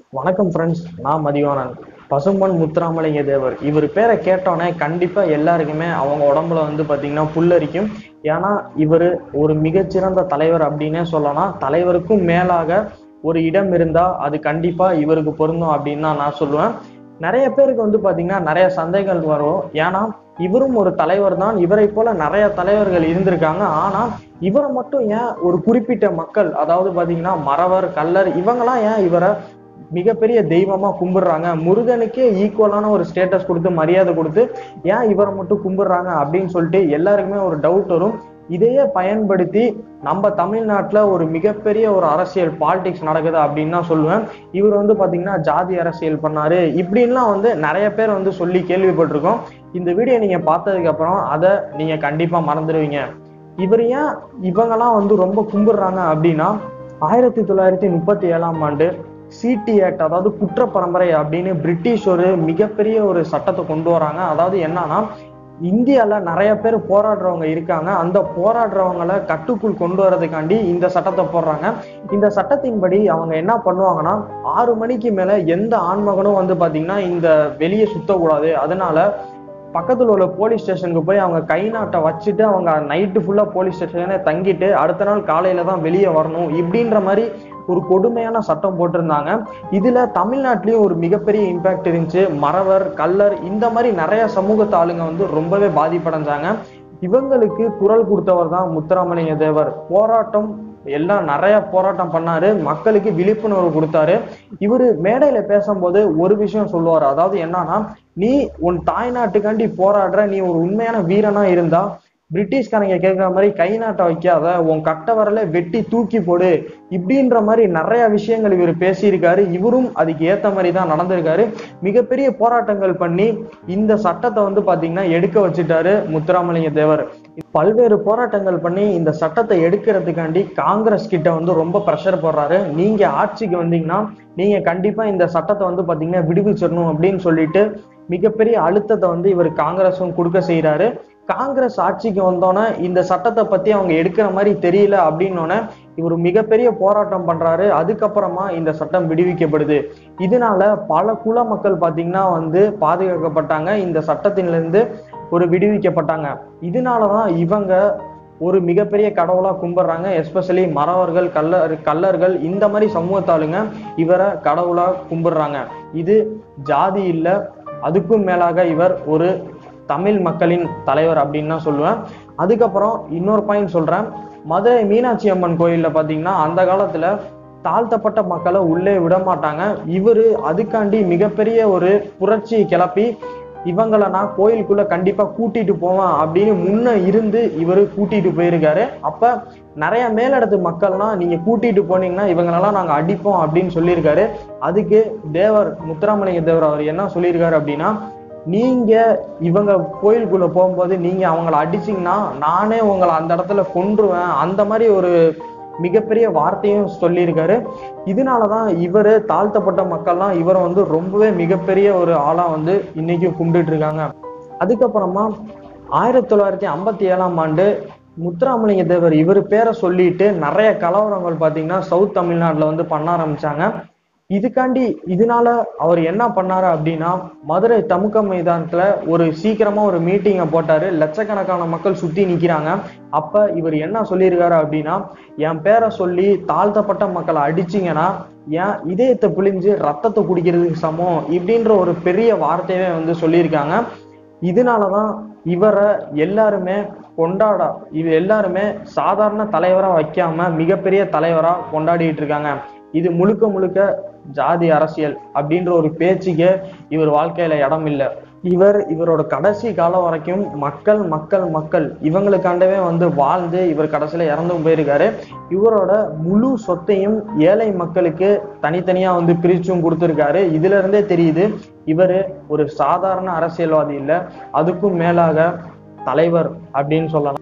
வணக்கம் ஃப்ரெண்ட்ஸ் நான் மதிவானன் பசும்பொன் முத்துராமலிங்க தேவர் இவர் பேரை கேட்டோன்னே கண்டிப்பா எல்லாருக்குமே அவங்க உடம்புல வந்து பாத்தீங்கன்னா புல்லரிக்கும் ஏன்னா இவர் ஒரு மிகச்சிறந்த தலைவர் அப்படின்னே சொல்லலாம் தலைவருக்கும் மேலாக ஒரு இடம் இருந்தா அது கண்டிப்பா இவருக்கு பொருந்தும் அப்படின்னு தான் நான் சொல்லுவேன் நிறைய பேருக்கு வந்து பாத்தீங்கன்னா நிறைய சந்தேகங்கள் வரும் ஏன்னா இவரும் ஒரு தலைவர் தான் இவரை போல நிறைய தலைவர்கள் இருந்திருக்காங்க ஆனா இவரை மட்டும் ஏன் ஒரு குறிப்பிட்ட மக்கள் அதாவது பாத்தீங்கன்னா மறவர் கல்லர் இவங்கெல்லாம் ஏன் இவரை மிகப்பெரிய தெய்வமா கும்பிடுறாங்க முருகனுக்கே ஈக்குவலான ஒரு ஸ்டேட்டஸ் கொடுத்து மரியாதை கொடுத்து ஏன் இவரை மட்டும் கும்பிடுறாங்க அப்படின்னு சொல்லிட்டு எல்லாருக்குமே ஒரு டவுட் வரும் இதையே பயன்படுத்தி நம்ம தமிழ்நாட்டுல ஒரு மிகப்பெரிய ஒரு அரசியல் பாலிடிக்ஸ் நடக்குது அப்படின்னு தான் சொல்லுவேன் இவர் வந்து பாத்தீங்கன்னா ஜாதி அரசியல் பண்ணாரு இப்படின்லாம் வந்து நிறைய பேர் வந்து சொல்லி கேள்விப்பட்டிருக்கோம் இந்த வீடியோ நீங்க பார்த்ததுக்கு அப்புறம் அதை நீங்க கண்டிப்பா மறந்துடுவீங்க இவர் ஏன் இவங்கெல்லாம் வந்து ரொம்ப கும்பிடுறாங்க அப்படின்னா ஆயிரத்தி தொள்ளாயிரத்தி முப்பத்தி ஏழாம் ஆண்டு சிடி ஆக்ட் அதாவது குற்ற பரம்பரை அப்படின்னு பிரிட்டிஷ் ஒரு மிகப்பெரிய ஒரு சட்டத்தை கொண்டு வராங்க அதாவது என்னன்னா இந்தியால நிறைய பேர் போராடுறவங்க இருக்காங்க அந்த போராடுறவங்களை கட்டுக்குள் கொண்டு வரதுக்காண்டி இந்த சட்டத்தை போடுறாங்க இந்த சட்டத்தின்படி அவங்க என்ன பண்ணுவாங்கன்னா ஆறு மணிக்கு மேல எந்த ஆண்மகனும் வந்து பாத்தீங்கன்னா இந்த வெளியே சுத்தக்கூடாது அதனால பக்கத்துல உள்ள போலீஸ் ஸ்டேஷனுக்கு போய் அவங்க கை நாட்டை வச்சுட்டு அவங்க நைட்டு ஃபுல்லா போலீஸ் ஸ்டேஷனே தங்கிட்டு அடுத்த நாள் காலையில தான் வெளியே வரணும் இப்படின்ற மாதிரி ஒரு கொடுமையான சட்டம் போட்டிருந்தாங்க இதுல தமிழ்நாட்டிலயும் ஒரு மிகப்பெரிய இம்பாக்ட் இருந்துச்சு மறவர் கல்லர் இந்த மாதிரி நிறைய சமூகத்து ஆளுங்க வந்து ரொம்பவே பாதிப்படைஞ்சாங்க இவங்களுக்கு குரல் கொடுத்தவர் தான் முத்துராமலிங்க தேவர் போராட்டம் எல்லாம் நிறைய போராட்டம் பண்ணாரு மக்களுக்கு விழிப்புணர்வு கொடுத்தாரு இவரு மேடையில பேசும்போது ஒரு விஷயம் சொல்லுவாரு அதாவது என்னன்னா நீ உன் தாய்நாட்டுக்காண்டி போராடுற நீ ஒரு உண்மையான வீரனா இருந்தா பிரிட்டிஷ்காரங்க கேட்குற மாதிரி கை நாட்டை வைக்காத உன் கட்ட வரல வெட்டி தூக்கி போடு இப்படின்ற மாதிரி நிறைய விஷயங்கள் இவர் பேசியிருக்காரு இவரும் அதுக்கு ஏத்த மாதிரி தான் நடந்திருக்காரு மிகப்பெரிய போராட்டங்கள் பண்ணி இந்த சட்டத்தை வந்து பாத்தீங்கன்னா எடுக்க வச்சுட்டாரு முத்துராமலிங்க தேவர் பல்வேறு போராட்டங்கள் பண்ணி இந்த சட்டத்தை எடுக்கிறதுக்காண்டி காங்கிரஸ் கிட்ட வந்து ரொம்ப ப்ரெஷர் போடுறாரு நீங்க ஆட்சிக்கு வந்தீங்கன்னா நீங்க கண்டிப்பா இந்த சட்டத்தை வந்து பாத்தீங்கன்னா விடுவிச்சிடணும் அப்படின்னு சொல்லிட்டு மிகப்பெரிய அழுத்தத்தை வந்து இவர் காங்கிரஸும் கொடுக்க செய்யறாரு காங்கிரஸ் ஆட்சிக்கு வந்தோன்னே இந்த சட்டத்தை பத்தி அவங்க எடுக்கிற மாதிரி தெரியல அப்படின்னோடனே இவர் மிகப்பெரிய போராட்டம் பண்றாரு அதுக்கப்புறமா இந்த சட்டம் விடுவிக்கப்படுது இதனால பல குல மக்கள் பாத்தீங்கன்னா வந்து பாதுகாக்கப்பட்டாங்க இந்த சட்டத்திலிருந்து ஒரு விடுவிக்கப்பட்டாங்க இதனாலதான் இவங்க ஒரு மிகப்பெரிய கடவுளா கும்பிடுறாங்க எஸ்பெஷலி மறவர்கள் கல்லர் கல்லர்கள் இந்த மாதிரி சமூகத்தாளுங்க இவரை கடவுளா கும்பிடுறாங்க இது ஜாதி இல்லை அதுக்கும் மேலாக இவர் ஒரு தமிழ் மக்களின் தலைவர் அப்படின்னு தான் சொல்லுவேன் அதுக்கப்புறம் இன்னொரு பாயிண்ட் சொல்றேன் மதுரை மீனாட்சி அம்மன் கோயில்ல பாத்தீங்கன்னா அந்த காலத்துல தாழ்த்தப்பட்ட மக்களை உள்ளே விட மாட்டாங்க இவரு அதுக்காண்டி மிகப்பெரிய ஒரு புரட்சியை கிளப்பி இவங்களை நான் கோயிலுக்குள்ள கண்டிப்பா கூட்டிட்டு போவேன் அப்படின்னு முன்ன இருந்து இவரு கூட்டிட்டு போயிருக்காரு அப்ப நிறைய மேலிடத்து மக்கள்லாம் நீங்க கூட்டிட்டு போனீங்கன்னா இவங்களெல்லாம் நாங்க அடிப்போம் அப்படின்னு சொல்லியிருக்காரு அதுக்கு தேவர் முத்துராமலிங்க தேவர் அவர் என்ன சொல்லியிருக்காரு அப்படின்னா நீங்க இவங்க கோயிலுக்குள்ள போகும்போது நீங்க அவங்கள அடிச்சீங்கன்னா நானே உங்களை அந்த இடத்துல கொன்றுவேன் அந்த மாதிரி ஒரு மிகப்பெரிய வார்த்தையும் சொல்லியிருக்காரு இதனாலதான் இவரு தாழ்த்தப்பட்ட மக்கள்லாம் இவரை வந்து ரொம்பவே மிகப்பெரிய ஒரு ஆளா வந்து இன்னைக்கும் கும்பிட்டு இருக்காங்க அதுக்கப்புறமா ஆயிரத்தி தொள்ளாயிரத்தி ஐம்பத்தி ஏழாம் ஆண்டு முத்துராமலிங்க தேவர் இவர் பேரை சொல்லிட்டு நிறைய கலவரங்கள் பார்த்தீங்கன்னா சவுத் தமிழ்நாட்டில் வந்து பண்ண ஆரம்பிச்சாங்க இதுக்காண்டி இதனால அவர் என்ன பண்ணாரு அப்படின்னா மதுரை தமுக்க மைதானத்துல ஒரு சீக்கிரமா ஒரு மீட்டிங்கை போட்டாரு லட்சக்கணக்கான மக்கள் சுத்தி நிக்கிறாங்க அப்ப இவர் என்ன சொல்லியிருக்காரு அப்படின்னா என் பேரை சொல்லி தாழ்த்தப்பட்ட மக்களை அடிச்சிங்கன்னா ஏன் இதயத்தை பிழிஞ்சு ரத்தத்தை குடிக்கிறதுக்கு சமம் இப்படின்ற ஒரு பெரிய வார்த்தையவே வந்து சொல்லியிருக்காங்க இதனாலதான் இவரை எல்லாருமே கொண்டாட இது எல்லாருமே சாதாரண தலைவரா வைக்காம மிகப்பெரிய தலைவரா கொண்டாடிட்டு இருக்காங்க இது முழுக்க முழுக்க ஜாதி அரசியல் அப்படின்ற ஒரு பேச்சுக்கு இவர் வாழ்க்கையில இடம் இல்லை இவர் இவரோட கடைசி காலம் வரைக்கும் மக்கள் மக்கள் மக்கள் இவங்களுக்காண்டவே வந்து வாழ்ந்து இவர் கடைசியில இறந்தும் போயிருக்காரு இவரோட முழு சொத்தையும் ஏழை மக்களுக்கு தனித்தனியா வந்து பிரிச்சும் கொடுத்துருக்காரு இதுல இருந்தே தெரியுது இவர் ஒரு சாதாரண அரசியல்வாதி இல்லை அதுக்கும் மேலாக தலைவர் அப்படின்னு சொல்லலாம்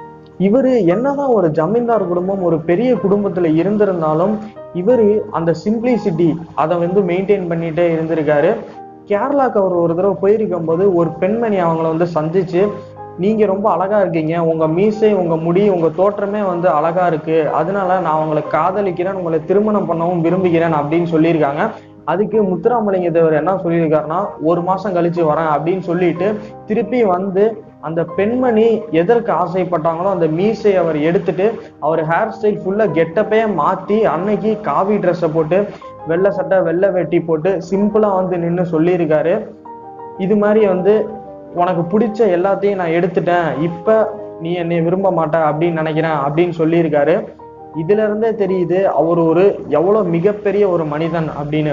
இவரு என்னதான் ஒரு ஜமீன்தார் குடும்பம் ஒரு பெரிய குடும்பத்துல இருந்திருந்தாலும் இவரு அந்த சிம்பிளிசிட்டி அதை வந்து மெயின்டைன் பண்ணிட்டே இருந்திருக்காரு கேரளாக்கு அவர் ஒரு தடவை போயிருக்கும் போது ஒரு பெண்மணி அவங்கள வந்து சந்திச்சு நீங்க ரொம்ப அழகா இருக்கீங்க உங்க மீசை உங்க முடி உங்க தோற்றமே வந்து அழகா இருக்கு அதனால நான் உங்களை காதலிக்கிறேன் உங்களை திருமணம் பண்ணவும் விரும்புகிறேன் அப்படின்னு சொல்லியிருக்காங்க அதுக்கு முத்துராமலிங்க தேவர் என்ன சொல்லியிருக்காருன்னா ஒரு மாசம் கழிச்சு வரேன் அப்படின்னு சொல்லிட்டு திருப்பி வந்து அந்த பெண்மணி எதற்கு ஆசைப்பட்டாங்களோ அந்த மீசை அவர் எடுத்துட்டு அவர் ஹேர் ஸ்டைல் ஃபுல்லா கெட்டப்பே மாத்தி அன்னைக்கு காவி ட்ரெஸ்ஸை போட்டு வெள்ளை சட்டை வெள்ளை வெட்டி போட்டு சிம்பிளா வந்து நின்று சொல்லியிருக்காரு இது மாதிரி வந்து உனக்கு பிடிச்ச எல்லாத்தையும் நான் எடுத்துட்டேன் இப்ப நீ என்னை விரும்ப மாட்ட அப்படின்னு நினைக்கிறேன் அப்படின்னு சொல்லியிருக்காரு இதுல இருந்தே தெரியுது அவர் ஒரு எவ்வளவு மிகப்பெரிய ஒரு மனிதன் அப்படின்னு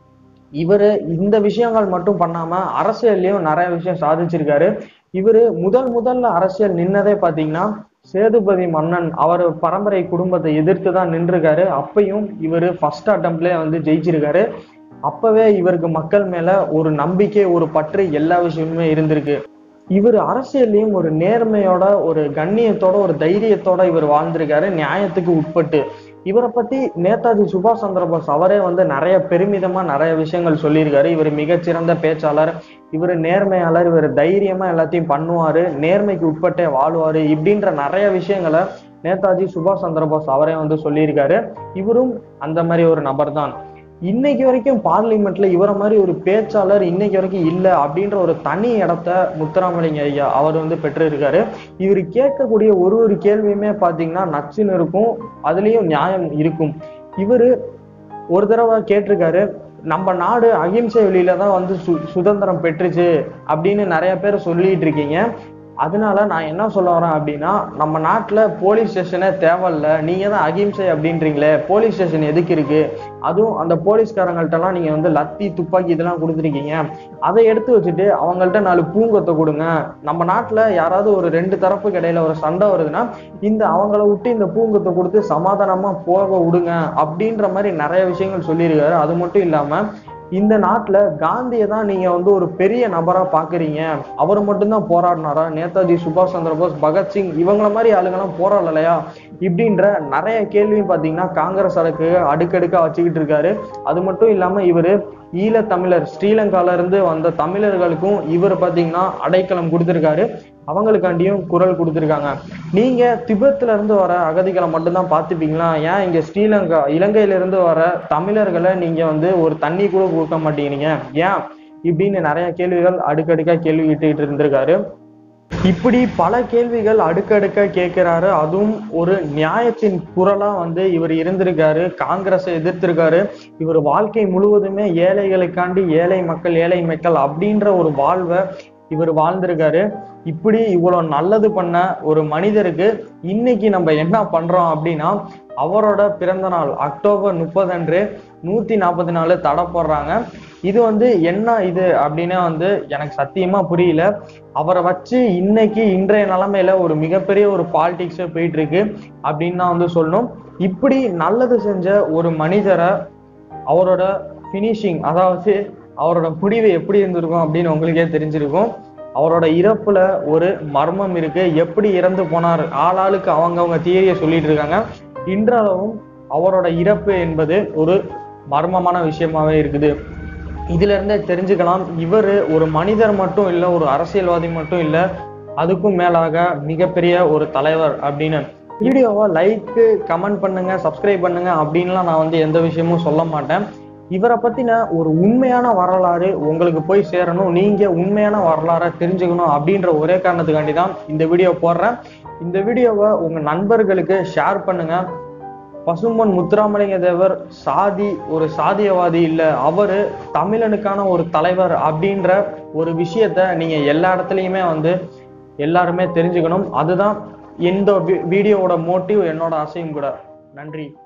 இவரு இந்த விஷயங்கள் மட்டும் பண்ணாம அரசியல்லையும் நிறைய விஷயம் சாதிச்சிருக்காரு இவரு முதல் முதல்ல அரசியல் நின்னதே பாத்தீங்கன்னா சேதுபதி மன்னன் அவர் பரம்பரை குடும்பத்தை எதிர்த்து தான் நின்றுருக்காரு அப்பையும் இவர் ஃபர்ஸ்ட் அட்டம்ப்ட்லேயே வந்து ஜெயிச்சிருக்காரு அப்பவே இவருக்கு மக்கள் மேல ஒரு நம்பிக்கை ஒரு பற்று எல்லா விஷயமுமே இருந்திருக்கு இவர் அரசியல்லையும் ஒரு நேர்மையோட ஒரு கண்ணியத்தோட ஒரு தைரியத்தோட இவர் வாழ்ந்திருக்காரு நியாயத்துக்கு உட்பட்டு இவரை பத்தி நேதாஜி சுபாஷ் சந்திரபோஸ் அவரே வந்து நிறைய பெருமிதமா நிறைய விஷயங்கள் சொல்லியிருக்காரு இவர் மிகச்சிறந்த பேச்சாளர் இவர் நேர்மையாளர் இவர் தைரியமா எல்லாத்தையும் பண்ணுவாரு நேர்மைக்கு உட்பட்டே வாழ்வாரு இப்படின்ற நிறைய விஷயங்களை நேதாஜி சுபாஷ் சந்திரபோஸ் அவரே வந்து சொல்லியிருக்காரு இவரும் அந்த மாதிரி ஒரு நபர் தான் இன்னைக்கு வரைக்கும் பார்லிமெண்ட்ல இவரை மாதிரி ஒரு பேச்சாளர் இன்னைக்கு வரைக்கும் இல்லை அப்படின்ற ஒரு தனி இடத்த முத்துராமலிங்க ஐயா அவர் வந்து பெற்றிருக்காரு இவர் கேட்கக்கூடிய ஒரு ஒரு கேள்வியுமே பாத்தீங்கன்னா நச்சுன்னு இருக்கும் அதுலயும் நியாயம் இருக்கும் இவரு ஒரு தடவை கேட்டிருக்காரு நம்ம நாடு அகிம்சை வழியில தான் வந்து சு சுதந்திரம் பெற்றுச்சு அப்படின்னு நிறைய பேர் சொல்லிட்டு இருக்கீங்க அதனால நான் என்ன சொல்ல வரேன் அப்படின்னா நம்ம நாட்டுல போலீஸ் ஸ்டேஷனே தேவையில்ல நீங்க தான் அகிம்சை அப்படின்றீங்களே போலீஸ் ஸ்டேஷன் எதுக்கு இருக்கு அதுவும் அந்த போலீஸ்காரங்கள்ட்ட எல்லாம் நீங்க வந்து லத்தி துப்பாக்கி இதெல்லாம் கொடுத்துருக்கீங்க அதை எடுத்து வச்சுட்டு அவங்கள்ட்ட நாலு பூங்கொத்தை கொடுங்க நம்ம நாட்டுல யாராவது ஒரு ரெண்டு தரப்புக்கு இடையில ஒரு சண்டை வருதுன்னா இந்த அவங்கள விட்டு இந்த பூங்கொத்தை கொடுத்து சமாதானமா போக விடுங்க அப்படின்ற மாதிரி நிறைய விஷயங்கள் சொல்லியிருக்காரு அது மட்டும் இல்லாம இந்த நாட்டுல காந்தியை தான் நீங்க வந்து ஒரு பெரிய நபரா பாக்குறீங்க அவர் மட்டும்தான் போராடினாரா நேதாஜி சுபாஷ் சந்திரபோஸ் பகத்சிங் இவங்கள மாதிரி ஆளுங்கெல்லாம் போராடலையா இப்படின்ற நிறைய கேள்வியும் பாத்தீங்கன்னா காங்கிரஸ் அரக்கு அடுக்கடுக்கா வச்சுக்கிட்டு இருக்காரு அது மட்டும் இல்லாம இவரு ஈழத்தமிழர் ஸ்ரீலங்கால இருந்து வந்த தமிழர்களுக்கும் இவர் பாத்தீங்கன்னா அடைக்கலம் கொடுத்திருக்காரு அவங்களுக்காண்டியும் குரல் கொடுத்திருக்காங்க நீங்க திபெத்ல இருந்து வர அகதிகளை மட்டும்தான் பார்த்துப்பீங்களா ஏன் இங்க ஸ்ரீலங்கா இலங்கையில இருந்து வர தமிழர்களை நீங்க வந்து ஒரு தண்ணி கூட கொடுக்க மாட்டேங்கிறீங்க ஏன் இப்படின்னு நிறைய கேள்விகள் அடுக்கடுக்கா கேள்வி கேட்டுக்கிட்டு இருந்திருக்காரு இப்படி பல கேள்விகள் அடுக்கடுக்க கேட்கிறாரு அதுவும் ஒரு நியாயத்தின் குரலா வந்து இவர் இருந்திருக்காரு காங்கிரஸை எதிர்த்திருக்காரு இவர் வாழ்க்கை முழுவதுமே ஏழைகளுக்காண்டி ஏழை மக்கள் ஏழை மக்கள் அப்படின்ற ஒரு வாழ்வை இவர் வாழ்ந்திருக்காரு இப்படி இவ்வளவு நல்லது பண்ண ஒரு மனிதருக்கு இன்னைக்கு நம்ம என்ன பண்றோம் அப்படின்னா அவரோட பிறந்த நாள் அக்டோபர் முப்பது அன்று நூத்தி நாற்பத்தி நாலு தடை போடுறாங்க இது வந்து என்ன இது அப்படின்னா வந்து எனக்கு சத்தியமா புரியல அவரை வச்சு இன்னைக்கு இன்றைய நிலைமையில ஒரு மிகப்பெரிய ஒரு பாலிடிக்ஸே போயிட்டு இருக்கு அப்படின்னு தான் வந்து சொல்லணும் இப்படி நல்லது செஞ்ச ஒரு மனிதரை அவரோட ஃபினிஷிங் அதாவது அவரோட முடிவு எப்படி இருந்திருக்கும் அப்படின்னு உங்களுக்கே தெரிஞ்சிருக்கும் அவரோட இறப்புல ஒரு மர்மம் இருக்கு எப்படி இறந்து போனார் ஆளாளுக்கு அவங்கவங்க தியரியை சொல்லிட்டு இருக்காங்க இன்றளவும் அவரோட இறப்பு என்பது ஒரு மர்மமான விஷயமாவே இருக்குது இதுல இருந்தே தெரிஞ்சுக்கலாம் இவர் ஒரு மனிதர் மட்டும் இல்லை ஒரு அரசியல்வாதி மட்டும் இல்லை அதுக்கும் மேலாக மிகப்பெரிய ஒரு தலைவர் அப்படின்னு வீடியோவை லைக்கு கமெண்ட் பண்ணுங்க சப்ஸ்கிரைப் பண்ணுங்க அப்படின்லாம் நான் வந்து எந்த விஷயமும் சொல்ல மாட்டேன் இவரை பத்தின ஒரு உண்மையான வரலாறு உங்களுக்கு போய் சேரணும் நீங்க உண்மையான வரலாறை தெரிஞ்சுக்கணும் அப்படின்ற ஒரே காரணத்துக்காண்டி தான் இந்த வீடியோ போடுறேன் இந்த வீடியோவை உங்க நண்பர்களுக்கு ஷேர் பண்ணுங்க பசும்பொன் முத்துராமலிங்க தேவர் சாதி ஒரு சாதியவாதி இல்ல அவரு தமிழனுக்கான ஒரு தலைவர் அப்படின்ற ஒரு விஷயத்த நீங்க எல்லா இடத்துலயுமே வந்து எல்லாருமே தெரிஞ்சுக்கணும் அதுதான் இந்த வீடியோவோட மோட்டிவ் என்னோட ஆசையும் கூட நன்றி